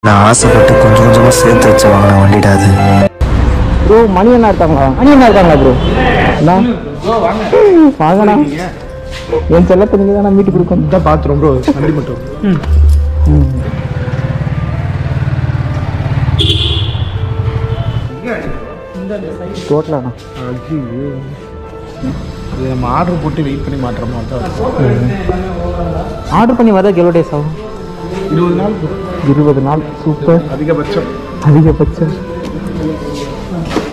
நான் ஆசைப்பட்டு கொஞ்சம் கொஞ்சமாக சேர்த்து வச்ச வாங்கின வண்டிடா அது ப்ரோ மணி என்ன இருக்காங்களா மணி என்ன இருக்காங்களா ப்ரோ என்ன வாங்கண்ணா என் செல்லத்தை நீங்கள் தானே மீட்டு கொடுக்கணும் தான் பார்த்துரும் ப்ரோ வண்டி மட்டும் ரோட்லண்ணா ஐயோ இது நம்ம ஆர்டர் போட்டு வெயிட் பண்ணி மாட்டுற மாதிரி தான் இருக்கும். ஆர்டர் பண்ணி வரதுக்கு எவ்வளோ டேஸ் ஆகும் இருபது நாள் bro. இருபது நாள் சூப்பர் அதிகபட்சம் அதிகபட்சம்